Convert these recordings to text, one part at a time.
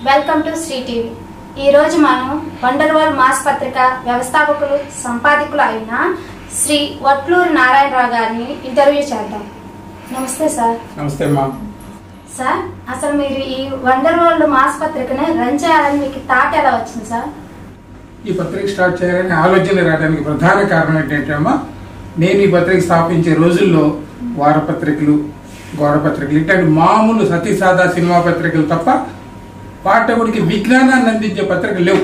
Welcome to Shri TV ఈ రోజు మనం వండర్ వరల్డ్ మాస్ పత్రిక వ్యవస్థాపకులు సంపాదకులు అయిన శ్రీ వట్లూరి నారాయణరావు గారిని ఇంటర్వ్యూ చేద్దాం నమస్తే సార్ నమస్తే అమ్మా సార్ అసలు మీరు ఈ వండర్ వరల్డ్ మాస్ పత్రికని రన్ చేయాలని మీకు థాట్ ఎలా వచ్చింది సార్ ఈ పత్రిక స్టార్ట్ చేయాలని ఆలోచన రావడానికి ప్రధాన కారణం ఏంటంటే అమ్మా నేను ఈ పత్రిక స్థాపించే రోజుల్లో వారపత్రికలు గోడపత్రికలు ఇట్లాంటి మామూలు సతీ సాదా సినిమా పత్రికలు తప్ప పాఠకుడికి విజ్ఞానాన్ని అందించే పత్రికలు లేవు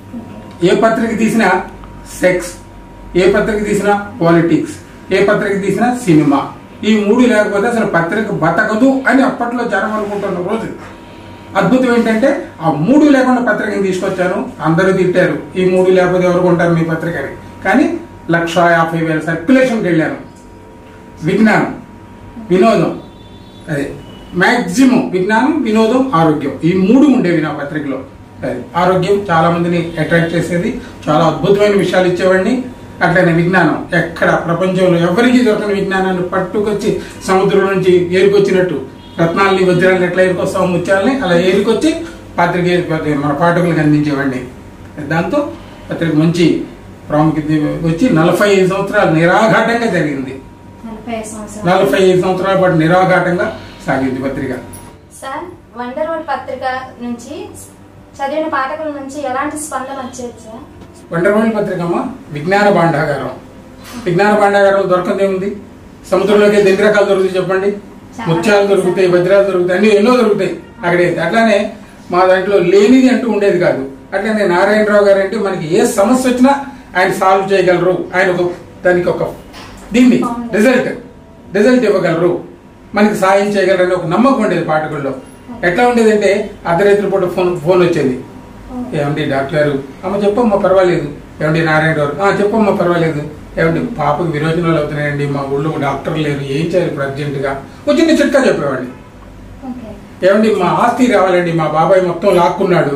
ఏ పత్రిక తీసినా సెక్స్ ఏ పత్రిక తీసినా పాలిటిక్స్ ఏ పత్రిక తీసినా సినిమా ఈ మూడు లేకపోతే అసలు పత్రిక బతకదు అని అప్పట్లో జనం అనుకుంటున్న రోజు అద్భుతం ఏంటంటే ఆ మూడు లేకుండా పత్రికని తీసుకొచ్చాను అందరూ తిట్టారు ఈ మూడు లేకపోతే ఎవరు కొంటారు మీ పత్రికని కానీ లక్ష యాభై వేల సర్క్యులేషన్కి వెళ్ళాను విజ్ఞానం వినోదం అదే మ్యాక్సిమం విజ్ఞానం వినోదం ఆరోగ్యం ఈ మూడు ఉండేవి నా పత్రికలో అది ఆరోగ్యం చాలా మందిని అట్రాక్ట్ చేసేది చాలా అద్భుతమైన విషయాలు ఇచ్చేవాడిని అట్లనే విజ్ఞానం ఎక్కడ ప్రపంచంలో ఎవరికి దొరకని విజ్ఞానాన్ని పట్టుకొచ్చి సముద్రం నుంచి ఏరుకొచ్చినట్టు రత్నాల్ని వజ్రాలను ఎట్లా ఏరుకొస్తాం ముత్యాలని అలా ఏరుకొచ్చి పత్రిక ఏరుకొచ్చి మన పాఠకులకు అందించేవాడిని దాంతో పత్రిక మంచి ప్రాముఖ్యత వచ్చి నలభై ఐదు సంవత్సరాలు నిరాఘాటంగా జరిగింది నలభై ఐదు సంవత్సరాలు నలభై ఐదు సంవత్సరాల పాటు నిరాఘాటంగా సాగింది పత్రిక సార్ వండర్ వరల్డ్ పత్రిక నుంచి చదివిన పాఠకుల నుంచి ఎలాంటి స్పందన వచ్చేది సార్ వండర్మణి పత్రికమ్మ విజ్ఞాన భాండాగారం విజ్ఞాన భాండాగారం దొరకదే ఉంది సముద్రంలోకి వెళ్తే ఎన్ని రకాలు దొరుకుతాయి చెప్పండి చాలా ముత్యాలు దొరుకుతాయి వజ్రాలు దొరుకుతాయి అన్ని ఎన్నో దొరుకుతాయి అక్కడే అట్లానే మా దాంట్లో లేనిది అంటూ ఉండేది కాదు అట్లనే నారాయణరావు గారు అంటే మనకి ఏ సమస్య వచ్చినా ఆయన సాల్వ్ చేయగలరు ఆయన ఒక దానికి ఒక దీన్ని రిజల్ట్ రిజల్ట్ ఇవ్వగలరు మనకి సాయం చేయగలరని ఒక నమ్మకం ఉండేది పాఠకుల్లో ఎట్లా ఉండేదంటే అర్ధరాత్రి పూట ఫోన్ ఫోన్ వచ్చేది ఏమండి డాక్టర్ గారు అమ్మ చెప్పమ్మా పర్వాలేదు ఏమండి నారాయణ గారు "ఆ, చెప్పమ్మా పర్వాలేదు ఏమండి పాపకి విరోచనాలు అవుతున్నాయండి మా ఊళ్ళో డాక్టర్ లేరు ఏం చేయాలి ఇప్పుడు అర్జెంటుగా వచ్చింది చిట్కా చెప్పేవాడిని ఓకే ఏమండి మా ఆస్తి రావాలండి మా బాబాయ్ మొత్తం లాక్కున్నాడు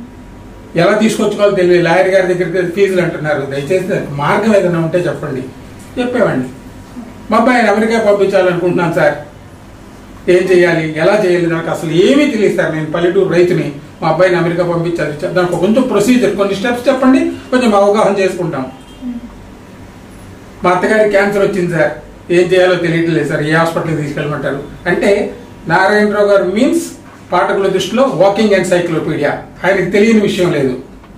ఎలా తీసుకొచ్చుకోవాలో తెలియదు లాయర్ గారి దగ్గరికి ఫీజులు అంటున్నారు దయచేసి దానికి మార్గం ఏదైనా ఉంటే చెప్పండి చెప్పేవాడిని మా అబ్బాయిని అమెరికా పంపించాలనుకుంటున్నాను సార్ ఏం చేయాలి ఎలా చేయాలి నాకు అసలు ఏమీ తెలియదు సార్ నేను పల్లెటూరు రైతుని మా అబ్బాయిని అమెరికా పంపించాలి చెప్- దానికి కొంచెం ప్రొసీజర్ కొన్ని స్టెప్స్ చెప్పండి కొంచెం అవగాహన చేసుకుంటాం మా అత్తగారికి క్యాన్సర్ వచ్చింది సార్ ఏం చేయాలో తెలియట్లేదు సార్ ఏ హాస్పిటల్కి తీసుకెళ్ళమంటారు అంటే నారాయణరావు గారు మీన్స్ పాఠకుల దృష్టిలో వాకింగ్ ఎన్సైక్లోపీడియా ఆయనకి తెలియని విషయం లేదు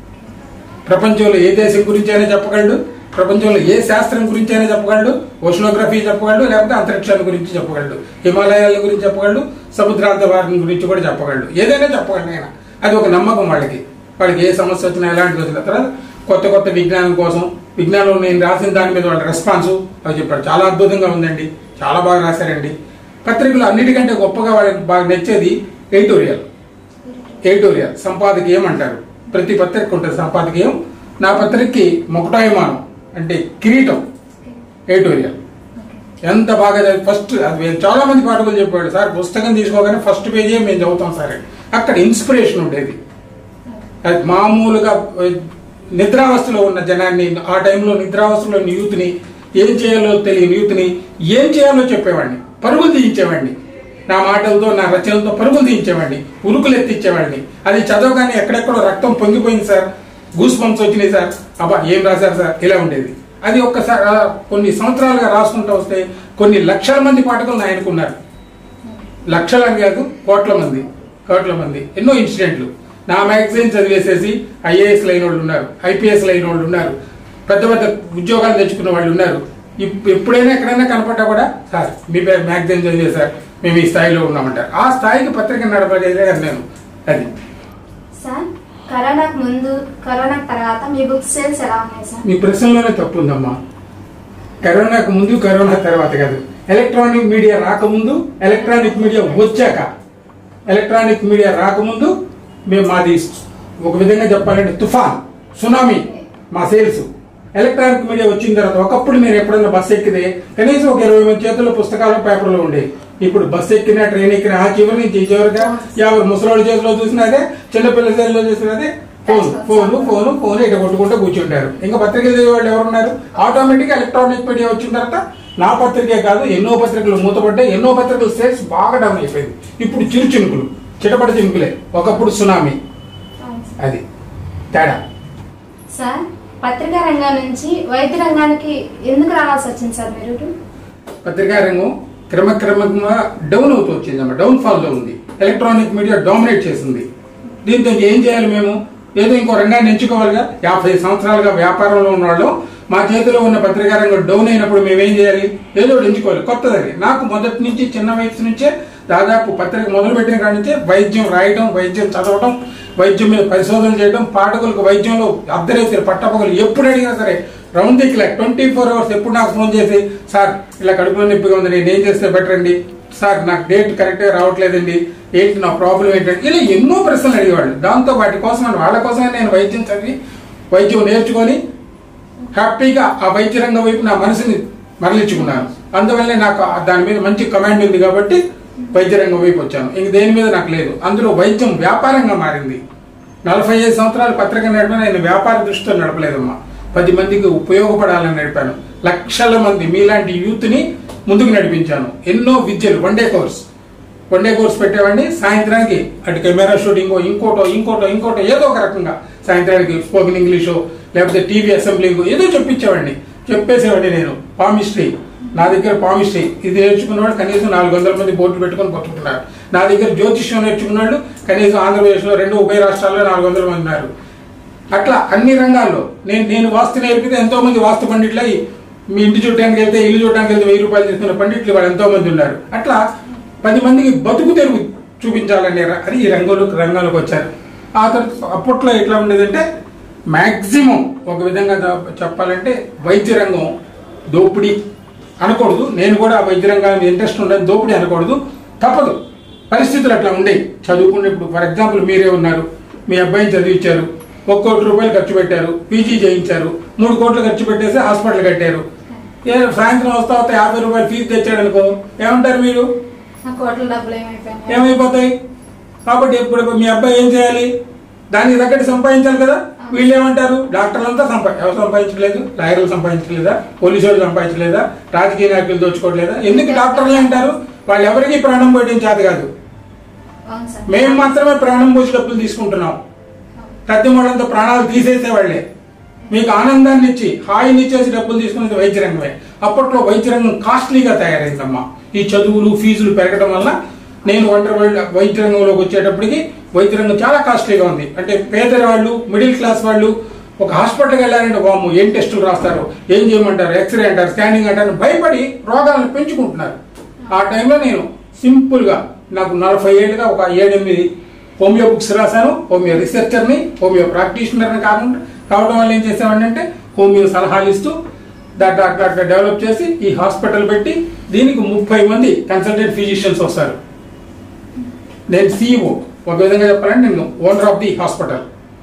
ప్రపంచంలో ఏ దేశం గురించి అయినా చెప్పగలడు ప్రపంచంలో ఏ శాస్త్రం గురించి అయినా చెప్పగలడు ఓషనోగ్రఫీ చెప్పగలడు లేకపోతే అంతరిక్షాన్ని గురించి చెప్పగలడు హిమాలయాల గురించి చెప్పగలడు సముద్రాంత వారిని గురించి కూడా చెప్పగలడు ఏదైనా చెప్పగలడు ఆయన అది ఒక నమ్మకం వాళ్ళకి వాళ్ళకి ఏ సమస్య వచ్చినా ఎలాంటిది వచ్చిన తర్వాత కొత్త కొత్త విజ్ఞానం కోసం విజ్ఞానం నేను రాసిన దాని మీద వాళ్ళ రెస్పాన్స్ అవి చెప్పాడు చాలా అద్భుతంగా ఉందండి చాలా బాగా రాశారండి పత్రికలు అన్నిటికంటే గొప్పగా వాళ్ళకి బాగా నచ్చేది ఎడిటోరియల్ ఎడిటోరియల్ సంపాదకీయం అంటారు ప్రతి పత్రిక ఉంటుంది సంపాదకీయం నా పత్రికకి మొకటాయమానం అంటే కిరీటం ఎడిటోరియల్ ఎంత బాగా ఫస్ట్ అది చాలా మంది పాఠకులు చెప్పాడు సార్ పుస్తకం తీసుకోగానే ఫస్ట్ పేజీ మేము చదువుతాం సార్ అని. అక్కడ ఇన్స్పిరేషన్ ఉండేది అది మామూలుగా ఆ, నిద్రావస్థలో ఉన్న జనాన్ని ఆ టైంలో నిద్రావస్థలో ఉన్న యూత్ని ఏం చేయాలో తెలియని యూత్ని ఏం చేయాలో చెప్పేవాడిని పరుగులు తీయించేవాడిని నా మాటలతో నా రచనలతో పరుగులు తీయించేవాడిని ఉరుకులు ఎత్తిచ్చేవాడిని అది చదవగానే ఎక్కడెక్కడో రక్తం పొంగిపోయింది సార్ గూస్ బంప్స్ వచ్చినాయి సార్ అబ్బా ఏం రాశారు సార్ ఇలా ఉండేది అది ఒక్కసారి ఆ, కొన్ని సంవత్సరాలుగా రాసుకుంటూ వస్తే కొన్ని లక్షల మంది పాఠకులు ఆయనకున్నారు లక్షలని కాదు కోట్ల మంది కోట్ల మంది ఎన్నో ఇన్సిడెంట్లు నా మ్యాగజైన్ చదివేసేసి ఐఏఎస్ లైన్ వాళ్ళు ఉన్నారు ఐపీఎస్ లైన్ వాళ్ళు ఉన్నారు పెద్ద పెద్ద ఉద్యోగాలు తెచ్చుకున్న వాళ్ళు ఉన్నారు ఇప్- ఎప్పుడైనా ఎక్కడైనా కనపడ్డా కూడా సార్ మీ మ్యాగజైన్ చదివే సార్ మేము ఈ స్థాయిలో ఉన్నామంటారు ఆ స్థాయికి పత్రిక నడపగలిగాను నేను అది సార్ కరోనాకు ముందు కరోనా తర్వాత మీ బుక్ సేల్స్ ఎలా ఉన్నాయి సార్ మీ ప్రశ్నలోనే తప్పు ఉందమ్మా కరోనాకు ముందు కరోనా తర్వాత కాదు ఎలక్ట్రానిక్ మీడియా రాకముందు ఎలక్ట్రానిక్ మీడియా వచ్చాక ఎలక్ట్రానిక్ మీడియా రాకముందు మేము మాది ఒక విధంగా చెప్పాలంటే తుఫాన్ సునామీ మా సేల్స్ ఎలక్ట్రానిక్ మీడియా వచ్చిన తర్వాత ఒకప్పుడు మీరు ఎప్పుడైనా బస్సు ఎక్కితే కనీసం ఒక ఇరవై మంది చేతుల్లో పుస్తకాలు పేపర్లు ఉండేవి ఇప్పుడు బస్సు ఎక్కినా ట్రైన్ ఎక్కినా ఆ చివరి నుంచి ఈ చివరిగా యాభై ముసలోడి చేతిలో చూసినదే చిన్నపిల్ల చేతిలో చూసినదే ఫోన్ ఫోన్ ఫోన్ ఫోన్ ఇట కొట్టుకుంటూ కూర్చుంటారు ఇంకా పత్రికలు చదివే వాళ్ళు ఎవరున్నారు ఆటోమేటిక్ ఎలక్ట్రానిక్ మీడియా వచ్చిన తర్వాత నా పత్రికే కాదు ఎన్నో పత్రికలు మూతపడ్డాయి ఎన్నో పత్రికలు సేల్స్ బాగా డౌన్ అయిపోయింది ఇప్పుడు చిరు చినుకులు చిటపట చినుకులే ఒకప్పుడు సునామీ అది తేడా సార్ పత్రికా రంగం నుంచి వైద్య రంగానికి ఎందుకు రావాల్సి వచ్చింది సార్ మీరు పత్రికా రంగం క్రమక్రమంగా డౌన్ అవుతూ వచ్చిందమ్మా డౌన్ ఫాల్ లో ఉంది ఎలక్ట్రానిక్ మీడియా డామినేట్ చేసింది దీంతో ఏం చేయాలి మేము ఏదో ఇంకో రంగాన్ని ఎంచుకోవాలిగా యాభై సంవత్సరాలుగా వ్యాపారంలో ఉన్నవాళ్ళు మా చేతిలో ఉన్న పత్రికా రంగం డౌన్ అయినప్పుడు మేమేం చేయాలి ఏదో ఒకటి ఎంచుకోవాలి కొత్తది నాకు మొదటి నుంచి చిన్న వయసు నుంచే దాదాపు పత్రిక మొదలు పెట్టిన కాడి నుంచే వైద్యం రాయడం వైద్యం చదవడం వైద్యం మీద పరిశోధన చేయడం పాఠకులకు వైద్యంలో అర్ధరేతులు పట్టపగలు ఎప్పుడు అడిగినా సరే round the clock twenty four hours ఎప్పుడు నాకు ఫోన్ చేసి సార్ ఇలా కడుపులో నొప్పిగా ఉంది నేను ఏం చేస్తే బెటర్ అండి సార్ నాకు డేట్ కరెక్ట్గా రావట్లేదండి ఏంటి నా ప్రాబ్లం ఏంటంటే ఇలా ఎన్నో ప్రశ్నలు అడిగేవాళ్ళు దాంతో వాటి కోసం అని వాళ్ళ కోసమే నేను వైద్యం చదివి వైద్యం నేర్చుకొని హ్యాపీగా ఆ వైద్య రంగం వైపు నా మనసుని మరలించుకున్నాను అందువల్లే నాకు ఆ దాని మీద మంచి కమాండ్ ఉంది కాబట్టి వైద్య రంగం వైపు వచ్చాను ఇంక దేని మీద నాకు లేదు అందులో వైద్యం వ్యాపారంగా మారింది నలభై ఐదు సంవత్సరాలు పత్రిక నడిపిన నేను వ్యాపార దృష్టితో నడపలేదమ్మా పది మందికి ఉపయోగపడాలని నడిపాను లక్షల మంది మీలాంటి యూత్ ని ముందుకు నడిపించాను ఎన్నో విద్యలు one day course one day course పెట్టేవాడిని సాయంత్రానికి అటు కెమెరా షూటింగ్ ఇంకోటో ఇంకోటో ఇంకోటో ఏదో ఒక రకంగా సాయంత్రానికి స్పోకెన్ ఇంగ్లీషో లేకపోతే టీవీ అసెంబ్లింగ్ ఏదో చెప్పించేవాడిని చెప్పేసేవాడిని నేను పామిస్ట్రీ నా దగ్గర పామిస్ట్రీ ఇది నేర్చుకున్నవాడు కనీసం నాలుగు వందల మంది బోర్డులు పెట్టుకొని బతుకుతున్నారు నా దగ్గర జ్యోతిష్యం నేర్చుకున్నాడు కనీసం ఆంధ్రప్రదేశ్లో రెండు ఉభయ రాష్ట్రాల్లో నాలుగు వందల మంది ఉన్నారు అట్లా అన్ని రంగాల్లో నేను నేను వాస్తు నేర్పితే ఎంతో మంది వాస్తు పండిట్లై మీ ఇంటి చూడటానికి వెళ్తే ఇల్లు చూడటానికి వెళ్తే వెయ్యి రూపాయలు తీసుకున్న పండిట్లు వాళ్ళు ఎంతో మంది ఉన్నారు అట్లా పది మందికి బతుకు తెరుగు చూపించాలనే ర- అది ఈ రంగంలోకి రంగంలోకి వచ్చారు ఆ తర్వాత అప్పట్లో ఎట్లా ఉండేదంటే మాక్సిమం ఒక విధంగా ద- చెప్పాలంటే వైద్య రంగం దోపిడీ అనకూడదు నేను కూడా ఆ వైద్య రంగం మీద ఇంట్రెస్ట్ ఉండదు దోపిడీ అనకూడదు తప్పదు పరిస్థితులు అట్లా ఉండేవి చదువుకునే ఇప్పుడు ఫర్ ఎగ్జాంపుల్ మీరే ఉన్నారు మీ అబ్బాయిని చదివించారు ఒక కోటి రూపాయలు ఖర్చు పెట్టారు పీజీ చేయించారు మూడు కోట్లు ఖర్చు పెట్టేసి హాస్పిటల్ కట్టారు ఏ సాయంత్రం వస్తా వస్తా యాభై రూపాయలు ఫీజు తెచ్చాడు అనుకో ఏమంటారు మీరు నా కోట్ల డబ్బులు ఏమైపోయినాయి ఏమైపోతాయి కాబట్టి ఇప్పుడు మీ అబ్బాయి ఏం చేయాలి దానికి తగ్గట్టు సంపాదించాలి కదా వీళ్ళు ఏమంటారు డాక్టర్లు అంతా సంపా ఎవరు సంపాదించలేదు లాయర్లు సంపాదించలేదా పోలీసు వాళ్ళు సంపాదించలేదా రాజకీయ నాయకులు దోచుకోవట్లేదా ఎందుకు డాక్టర్లు అంటారు వాళ్ళు ఎవరికి ప్రాణం పోయడం చేత కాదు అవును సార్ మేము మాత్రమే ప్రాణం పోసి డబ్బులు తీసుకుంటున్నాం పెద్ద వాళ్ళంతా ప్రాణాలు తీసేసేవాళ్లే మీకు ఆనందాన్ని ఇచ్చి హాయిని ఇచ్చేసి డబ్బులు తీసుకునేది వైద్య రంగమే అప్పట్లో వైద్య రంగం కాస్ట్లీగా తయారైందమ్మా ఈ చదువులు ఫీజులు పెరగడం వల్ల నేను వండర్ వరల్డ్ వైద్య రంగంలోకి వచ్చేటప్పటికి వైద్య రంగం చాలా కాస్ట్లీగా ఉంది అంటే పేదల వాళ్ళు మిడిల్ క్లాస్ వాళ్ళు ఒక హాస్పిటల్కి వెళ్ళాలంటే వాము ఏం టెస్టులు రాస్తారు ఏం చేయమంటారు ఎక్స్రే అంటారు స్కానింగ్ అంటారు భయపడి రోగాలను పెంచుకుంటున్నారు ఆ టైంలో నేను సింపుల్ గా నాకు నలభై ఏళ్ళుగా ఒక ఏడెనిమిది హోమియో బుక్స్ రాశాను హోమియో రీసెర్చర్ని హోమియో ప్రాక్టీషనర్ని కాకుండా కావడం వల్ల ఏం చేసామండి అంటే హోమియో సలహాలు ఇస్తూ దాంట్లో అట్లా అట్లా డెవలప్ చేసి ఈ హాస్పిటల్ పెట్టి దీనికి ముప్పై మంది కన్సల్టెంట్ ఫిజిషియన్స్ వస్తారు నేను సీఈఓ ఒక విధంగా చెప్పాలంటే నేను ఓనర్ ఆఫ్ ది హాస్పిటల్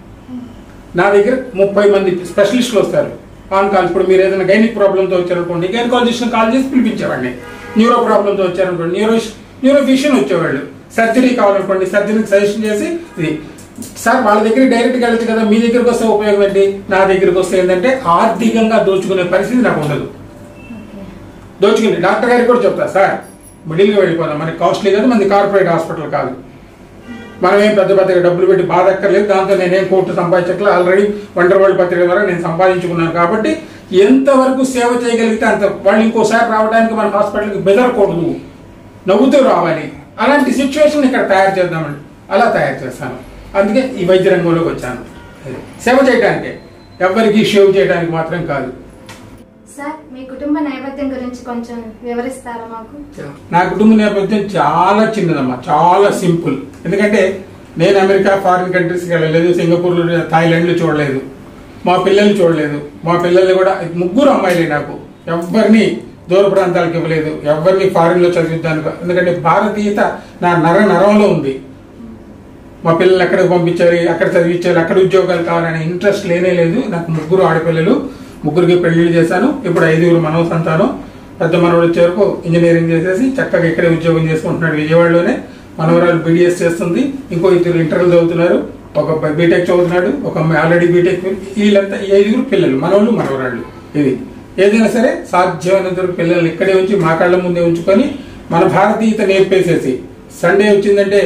నా దగ్గర ముప్పై మంది స్పెషలిస్టులు వస్తారు ఆన్ కాల్ ఇప్పుడు మీరు ఏదైనా గైనిక్ ప్రాబ్లంతో వచ్చారనుకోండి గైనకాలజిస్ట్ కాల్ చేసి పిలిపించేవాడిని న్యూరో ప్రాబ్లంతో వచ్చారనుకోండి న్యూరో న్యూరో ఫిషియన్ వచ్చేవాళ్ళు సర్జరీ కావాలనుకోండి సర్జరీకి సజెషన్ చేసి ఇది సార్ వాళ్ళ దగ్గర డైరెక్ట్గా వెళ్ళచ్చు కదా మీ దగ్గరికి వస్తే ఉపయోగం ఏంటి నా దగ్గరికి వస్తే ఏంటంటే ఆర్థికంగా దోచుకునే పరిస్థితి నాకు ఉండదు దోచుకుని డాక్టర్ గారికి కూడా చెప్తా సార్ మిడిల్గా వెళ్ళిపోదాం మనకి కాస్ట్లీ కాదు మనది కార్పొరేట్ హాస్పిటల్ కాదు మనం ఏం పెద్ద పెద్దగా డబ్బులు పెట్టి బాధక్కర్లేదు దాంతో నేనేం కోర్టు సంపాదించట్లేదు ఆల్రెడీ వండర్ వరల్డ్ పత్రిక ద్వారా నేను సంపాదించుకున్నాను కాబట్టి ఎంతవరకు సేవ చేయగలిగితే అంత వాళ్ళు ఇంకోసారి రావడానికి మన హాస్పిటల్కి బెదరకూడదు నవ్వుతూ రావాలి అలాంటి సిచ్యువేషన్ ఇక్కడ తయారు చేద్దామండి అలా తయారు చేస్తాను అందుకే ఈ వైద్య రంగంలోకి వచ్చాను అది. సేవ చేయడానికే ఎవరికి షేవ్ చేయడానికి మాత్రం కాదు సార్ మీ కుటుంబ నేపథ్యం గురించి కొంచెం వివరిస్తారా మాకు నా కుటుంబ నేపథ్యం చాలా చిన్నదమ్మా చాలా సింపుల్ ఎందుకంటే నేను అమెరికా ఫారిన్ కంట్రీస్కి వెళ్ళలేదు సింగపూర్ థాయిలాండ్లో చూడలేదు మా పిల్లల్ని చూడలేదు మా పిల్లల్ని కూడా ముగ్గురు అమ్మాయిలే నాకు ఎవరిని దూర ప్రాంతాలకు ఇవ్వలేదు ఎవరిని ఫారిన్లో చదివిద్దాను ఎందుకంటే భారతీయత నా నర నరంలో ఉంది మా పిల్లల్ని ఎక్కడికి పంపించాలి అక్కడ చదివించాలి అక్కడ ఉద్యోగాలు కావాలనే ఇంట్రెస్ట్ లేనే లేదు నాకు ముగ్గురు ఆడపిల్లలు ముగ్గురికి పెళ్లిళ్ళు చేశాను ఇప్పుడు ఐదుగురు మనవ సంతానం పెద్ద మనవడు వచ్చే వరకు ఇంజనీరింగ్ చేసేసి చక్కగా ఇక్కడే ఉద్యోగం చేసుకుంటున్నాడు విజయవాడలోనే మనవరాలు బీడీఎస్ చేస్తుంది ఇంకో ఇద్దరు ఇంటర్లు చదువుతున్నారు ఒక అబ్బాయి బీటెక్ చదువుతున్నాడు ఒక అమ్మాయి ఆల్రెడీ బీటెక్ వీళ్ళంతా ఈ ఐదుగురు పిల్లలు మనవాళ్ళు మనవరాళ్ళు ఇది ఏదైనా సరే సాధ్యమైనంత వరకు పిల్లల్ని ఇక్కడే ఉంచి మా కళ్ళ ముందే ఉంచుకొని మన భారతీయత నేర్పేసేసి సండే వచ్చిందంటే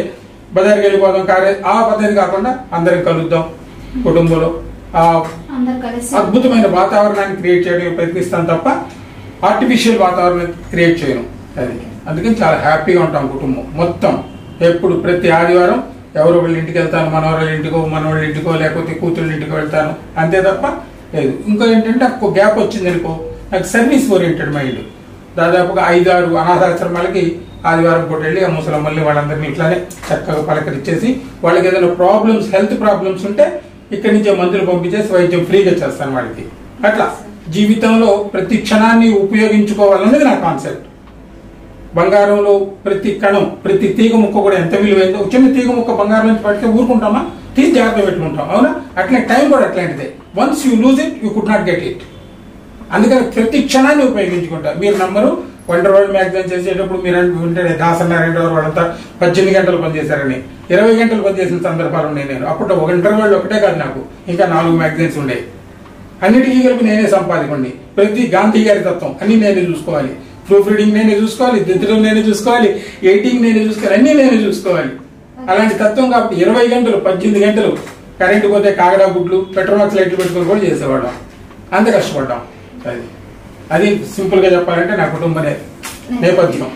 బజార్కి వెళ్ళిపోదాం కారే ఆ పద్ధతి కాకుండా అందరం కలుద్దాం కుటుంబంలో ఆ అందరు కలిసి అద్భుతమైన వాతావరణాన్ని క్రియేట్ చేయడానికి ప్రయత్నిస్తాను తప్ప ఆర్టిఫిషియల్ వాతావరణం క్రియేట్ చేయను అది అందుకని చాలా హ్యాపీగా ఉంటాం కుటుంబం మొత్తం ఎప్పుడు ప్రతి ఆదివారం ఎవరో వాళ్ళ ఇంటికి వెళ్తాను మనవరాళ్ళ ఇంటికో మనవాళ్ళ ఇంటికో లేకపోతే కూతుళ్ళ ఇంటికో వెళ్తాను అంతే తప్ప లేదు ఇంకో ఏంటంటే ఒక గ్యాప్ వచ్చింది అనుకో నాకు సర్వీస్ ఓరియంటెడ్ మైండ్ దాదాపుగా ఐదు ఆరు అనాథాశ్రమాలకి ఆదివారం పూట వెళ్ళి ఆ ముసలమ్మల్ని వాళ్ళందరినీ ఇట్లానే చక్కగా పలకరించేసి వాళ్ళకి ఏదైనా ప్రాబ్లమ్స్ హెల్త్ ప్రాబ్లమ్స్ ఉంటే ఇక్కడి నుంచే మందులు పంపించేసి వైద్యం ఫ్రీగా చేస్తాను వాళ్ళకి అట్లా జీవితంలో ప్రతి క్షణాన్ని ఉపయోగించుకోవాలన్నది నా కాన్సెప్ట్ బంగారంలో ప్రతి కణం ప్రతి తీగ ముక్క కూడా ఎంత విలువైందో ఒక చిన్న తీగ ముక్క బంగారం నుంచి పడితే ఊరుకుంటామా తీసి జాగ్రత్త పెట్టుకుంటాం అవునా అట్లే టైం కూడా అట్లాంటిదే once you lose it you could not get it అందుకని ప్రతి క్షణాన్ని ఉపయోగించుకుంటా మీరు నమ్మరు వండర్ వరల్డ్ మ్యాగజైన్ చేసేటప్పుడు మీరు వింటే దాసనారాయణ గారు వాళ్ళంతా పద్దెనిమిది గంటలు పనిచేశారని ఇరవై గంటలు పనిచేసిన సందర్భాలు ఉన్నాయి నేను అప్పుడు ఒక ఇంటర్వెల్ ఒకటే కాదు నాకు ఇంకా నాలుగు మ్యాగజైన్స్ ఉండేవి అన్నిటికీ కలిపి నేనే సంపాదికండి ప్రతి గాంధీ గారి తత్వం అన్ని నేనే చూసుకోవాలి ప్రూఫ్ రీడింగ్ నేనే చూసుకోవాలి దిద్దడం నేనే చూసుకోవాలి ఎయిటింగ్ నేనే చూసుకోవాలి అన్ని నేనే చూసుకోవాలి అలాంటి తత్వం కాబట్టి ఇరవై గంటలు పద్దెనిమిది గంటలు కరెంటు పోతే కాగడా గుడ్లు పెట్రోమాక్స్ లైట్లు పెట్టుకొని కూడా చేసేవాళ్ళం అంత కష్టపడ్డాం అది అది సింపుల్ గా చెప్పాలంటే నా కుటుంబ నే- నేపథ్యం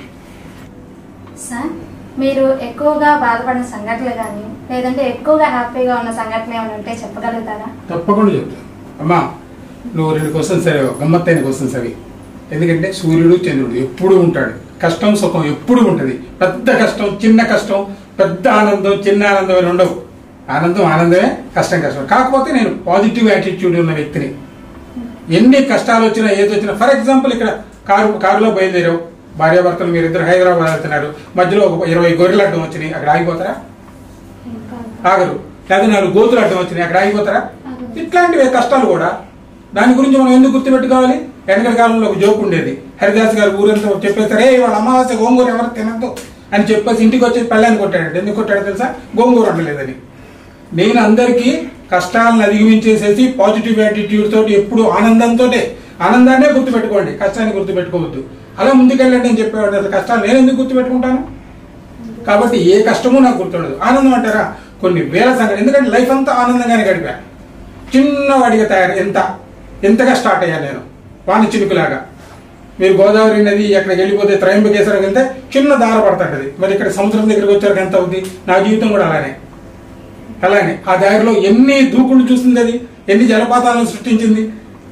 సార్ మీరు ఎక్కువగా బాధపడిన సంఘటనలు కానీ లేదంటే ఎక్కువగా హ్యాపీగా ఉన్న సంఘటనలు ఏమైనా ఉంటే చెప్పగలుగుతారా తప్పకుండా చెప్తాను అమ్మా నువ్వు రెండు క్వశ్చన్స్ అవి గమ్మత్తైన క్వశ్చన్స్ అవి ఎందుకంటే సూర్యుడు చంద్రుడు ఎప్పుడు ఉంటాడు కష్టం సుఖం ఎప్పుడు ఉంటుంది పెద్ద కష్టం చిన్న కష్టం పెద్ద ఆనందం చిన్న ఆనందం అని ఉండవు ఆనందం ఆనందమే కష్టం కష్టం కాకపోతే నేను పాజిటివ్ యాటిట్యూడ్ ఉన్న వ్యక్తిని ఎన్ని కష్టాలు వచ్చినా ఏది వచ్చినా ఫర్ ఎగ్జాంపుల్ ఇక్కడ కారు కారులో బయలుదేరావు భార్యాభర్తలు మీరిద్దరు హైదరాబాద్ వెళ్తున్నారు మధ్యలో ఒక ఇరవై గొర్రెలు అడ్డం వచ్చినాయి అక్కడ ఆగిపోతారా ఇంకా ఆగరు లేదా నాలుగు గోతులు అడ్డం వచ్చినాయి అక్కడ ఆగిపోతారా ఆగరు. ఇట్లాంటివే కష్టాలు కూడా దాని గురించి మనం ఎందుకు గుర్తుపెట్టుకోవాలి వెనకటి కాలంలో ఒక జోక్ ఉండేది హరిదాస్ గారు ఊరంతా చెప్పేస్తారు ఏ వాళ్ళ అమావాస్య గోంగూర ఎవరు తినద్దు అని చెప్పేసి ఇంటికి వచ్చి పెళ్ళాన్ని కొట్టాడు ఎందుకు కొట్టాడు తెలుసా గోంగూర ఉండలేదని నేను అందరికీ కష్టాలను అధిగమించేసేసి పాజిటివ్ యాటిట్యూడ్ తోటి ఎప్పుడు ఆనందంతో ఆనందాన్నే గుర్తుపెట్టుకోండి కష్టాన్ని గుర్తుపెట్టుకోవద్దు అలా ముందుకెళ్ళండి అని చెప్పేవాడు అసలు కష్టాలు నేను ఎందుకు గుర్తుపెట్టుకుంటాను కాబట్టి ఏ కష్టమూ నాకు గుర్తుండదు ఆనందం అంటారా కొన్ని వేల సంగతి ఎందుకంటే లైఫ్ అంతా ఆనందంగానే గడిపా చిన్నవాడిగా తయారు ఎంత ఎంతగా స్టార్ట్ అయ్యాను నేను వాణి చినుకులాగా మీరు గోదావరి నది ఎక్కడికి వెళ్ళిపోతే త్రయంబకేశ్వరం వెళ్తే చిన్న దార పడుతుంటది మరి ఇక్కడ సముద్రం దగ్గరికి వచ్చాక ఎంత అవుద్ది నా జీవితం కూడా అలానే అలానే ఆ దారిలో ఎన్ని దూకుళ్ళు చూసింది అది ఎన్ని జలపాతాలను సృష్టించింది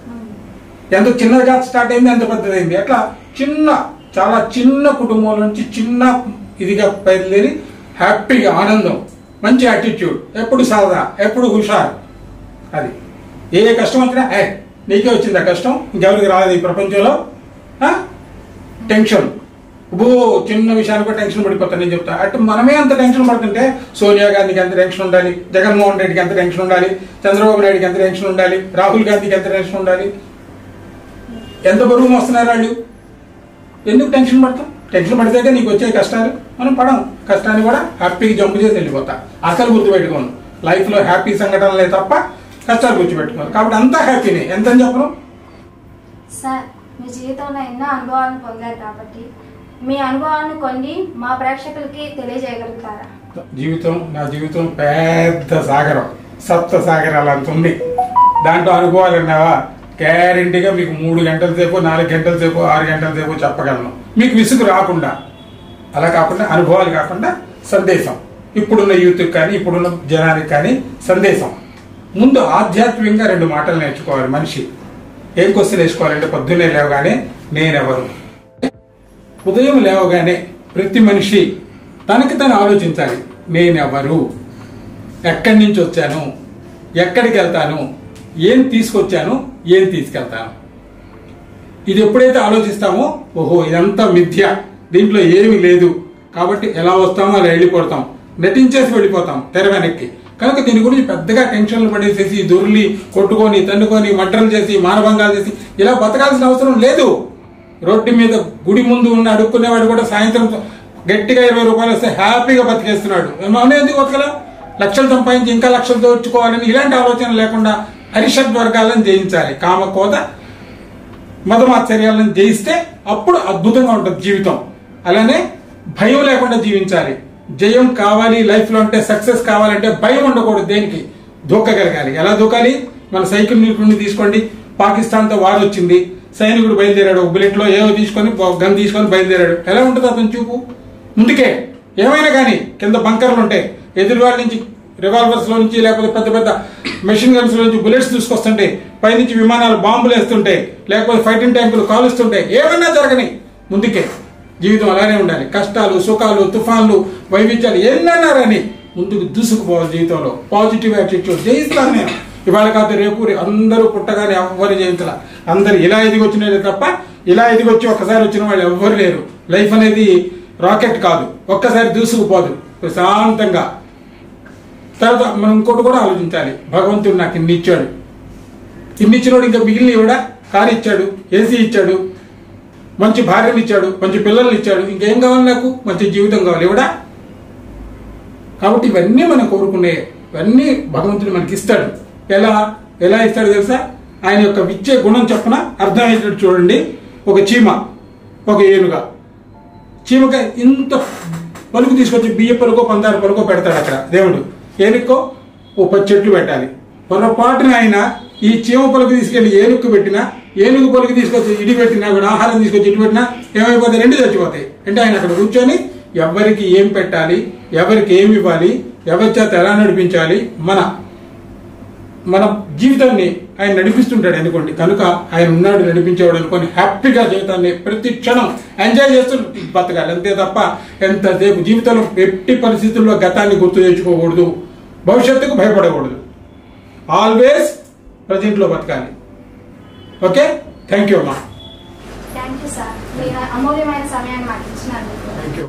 ఎంత చిన్నగా స్టార్ట్ అయింది ఎంత పెద్దదైంది అట్లా చిన్న చాలా చిన్న కుటుంబం నుంచి చిన్న ఇదిగా బయలుదేరి హ్యాపీగా ఆనందం మంచి యాటిట్యూడ్ ఎప్పుడు సరదా ఎప్పుడు హుషారు అది ఏ కష్టం వచ్చినా ఏ నీకే వచ్చింది ఆ కష్టం ఇంకెవరికి రాలేదు ఈ ప్రపంచంలో ఆ? టెన్షన్ ఓ చిన్న విషయానికి కూడా టెన్షన్ పడిపోతాను నేను చెప్తా అటు మనమే అంత టెన్షన్ పడుతుంటే సోనియా గాంధీకి ఎంత టెన్షన్ ఉండాలి జగన్మోహన్ రెడ్డికి ఎంత టెన్షన్ ఉండాలి చంద్రబాబు నాయుడుకి ఎంత టెన్షన్ ఉండాలి రాహుల్ గాంధీకి ఎంత టెన్షన్ ఉండాలి ఎంత బరువు మోస్తున్నారు వాళ్ళు ఎందుకు టెన్షన్ పడతాం టెన్షన్ పడితే నీకు వచ్చే కష్టాలు మనం పడం కష్టాన్ని కూడా హ్యాపీగా జంప్ చేసి వెళ్ళిపోతా అసలు గుర్తుపెట్టుకోను లైఫ్ లో హ్యాపీ సంఘటనలే తప్ప కష్టాలు గుర్తుపెట్టుకోను కాబట్టి అంతా హ్యాపీనే ఎంత అని చెప్పను సార్ మీ జీవితంలో ఎన్నో అనుభవాలను పొందారు కాబట్టి మీ అనుభవాలను కొన్ని మా ప్రేక్షకులకి తెలియజేయగలుగుతారా జీవితం నా జీవితం పెద్ద సాగరం సప్త సాగరాలు అంత ఉంది దాంట్లో అనుభవాలు ఉన్నావా గ్యారంటీగా మీకు మూడు గంటల సేపు నాలుగు గంటల సేపు ఆరు గంటల సేపు చెప్పగలను మీకు విసుగు రాకుండా అలా కాకుండా అనుభవాలు కాకుండా సందేశం ఇప్పుడున్న యూత్కి కానీ ఇప్పుడున్న జనానికి కానీ సందేశం ముందు ఆధ్యాత్మికంగా రెండు మాటలు నేర్చుకోవాలి మనిషి ఏం క్వశ్చన్ వేసుకోవాలంటే పొద్దున్నే లేవగానే నేనెవరు ఉదయం లేవగానే ప్రతి మనిషి తనకి తను ఆలోచించాలి నేనెవరు ఎక్కడి నుంచి వచ్చాను ఎక్కడికి వెళ్తాను ఏం తీసుకొచ్చాను ఏం తీసుకెళ్తాను ఇది ఎప్పుడైతే ఆలోచిస్తామో ఓహో ఇదంతా మిథ్య దీంట్లో ఏమీ లేదు కాబట్టి ఎలా వస్తామో అలా వెళ్ళిపోతాం నటించేసి వెళ్ళిపోతాం తెర వెనక్కి కనుక దీని గురించి పెద్దగా టెన్షన్లు పడేసేసి దొర్లి కొట్టుకొని తన్నుకొని మడ్రలు చేసి మానభంగాలు చేసి ఇలా బతకాల్సిన అవసరం లేదు రోడ్డు మీద గుడి ముందు ఉన్న అడుక్కునేవాడు కూడా సాయంత్రం గట్టిగా ఇరవై రూపాయలు వస్తే హ్యాపీగా బతికేస్తున్నాడు మనం ఎందుకు బతకలేం లక్షలు సంపాదించి ఇంకా లక్షలు దోచుకోవాలని ఇలాంటి ఆలోచన లేకుండా అరిషడ్ వర్గాలను జయించాలి కామకోద మతమాశ్చర్యాలను జయిస్తే అప్పుడు అద్భుతంగా ఉంటుంది జీవితం అలానే భయం లేకుండా జీవించాలి జయం కావాలి లైఫ్ లో అంటే సక్సెస్ కావాలంటే భయం ఉండకూడదు దేనికి దూకగలగాలి ఎలా దూకాలి మన సైకిల్ నుండి తీసుకోండి పాకిస్తాన్ తో వార్ వచ్చింది సైనికుడు బయలుదేరాడు ఒక బుల్లెట్ లో ఏవో తీసుకొని గన్ తీసుకొని బయలుదేరాడు ఎలా ఉంటుంది అతని చూపు ముందుకే ఏమైనా కానీ కింద బంకర్లు ఉంటాయి ఎదురు వాళ్ళ నుంచి రివాల్వర్స్ లో నుంచి లేకపోతే పెద్ద పెద్ద మెషిన్ గన్స్ లో నుంచి బుల్లెట్స్ తీసుకొస్తుంటే పైనుంచి విమానాలు బాంబులు వేస్తుంటాయి లేకపోతే ఫైటింగ్ ట్యాంకులు కాలుస్తుంటాయి ఏమన్నా జరగని ముందుకే జీవితం అలానే ఉండాలి కష్టాలు సుఖాలు తుఫాన్లు వైవిధ్యాలు ఎన్నన్నారని ముందుకు దూసుకుపోవాలి జీవితంలో పాజిటివ్ యాటిట్యూడ్ జయిస్తాను నేను ఇవాళ కాదు రేపు రే- అందరూ పుట్టగానే ఎవ్వరు జయించాల అందరు ఇలా ఎదిగొచ్చినది తప్ప ఇలా ఎదిగొచ్చి ఒక్కసారి వచ్చిన వాళ్ళు ఎవ్వరు లేరు లైఫ్ అనేది రాకెట్ కాదు ఒక్కసారి దూసుకుపోదు ప్రశాంతంగా తర్వాత మనం ఇంకోటి కూడా ఆలోచించాలి భగవంతుడు నాకు ఇన్ని ఇచ్చాడు ఇన్ని ఇచ్చినోడు ఇంకా మిగిలిన ఇవిడ కారు ఇచ్చాడు ఏసీ ఇచ్చాడు మంచి భార్యని ఇచ్చాడు మంచి పిల్లల్ని ఇచ్చాడు ఇంకేం కావాలి నాకు మంచి జీవితం కావాలి ఇవిడ కాబట్టి ఇవన్నీ మనం కోరుకునే ఇవన్నీ భగవంతుడు మనకి ఇస్తాడు ఎలా ఎలా ఇస్తాడు తెలుసా ఆయన యొక్క విచ్చే గుణం చెప్పన అర్థమయ్యేటట్టు చూడండి ఒక చీమ ఒక ఏనుగా చీమకాయ ఇంత పలుకు తీసుకొచ్చి బియ్య పలుకో పందార పలుకో పెడతాడు అక్కడ దేవుడు ఏనుక్కో ఓ పది చెట్లు పెట్టాలి పొరపాటున ఆయన ఈ చీమ పలుకు తీసుకెళ్లి ఏనుక్కు పెట్టినా ఏనుగు పలుకు తీసుకొచ్చి ఇడి పెట్టినా కూడా ఆహారం తీసుకొచ్చి ఇటు పెట్టినా ఏమైపోతాయి రెండు చచ్చిపోతాయి అంటే ఆయన అక్కడ కూర్చొని ఎవరికి ఏం పెట్టాలి ఎవరికి ఏమి ఇవ్వాలి ఎవరి చేత ఎలా నడిపించాలి మన మన జీవితాన్ని ఆయన నడిపిస్తుంటాడు అనుకోండి కనుక ఆయన ఉన్నాడు నడిపించేవాడు అనుకొని హ్యాపీగా జీవితాన్ని ప్రతి క్షణం ఎంజాయ్ చేస్తూ బతకాలి అంతే తప్ప ఎంతసేపు జీవితంలో ఎట్టి పరిస్థితుల్లో గతాన్ని గుర్తు తెచ్చుకోకూడదు భవిష్యత్తుకు భయపడకూడదు ఆల్వేస్ ప్రజెంట్లో బతకాలి ఓకే థ్యాంక్ యూ అమ్మా థ్యాంక్ యూ సార్ మీ అమూల్యమైన సమయాన్ని మాకు ఇచ్చినందుకు థ్యాంక్ యూ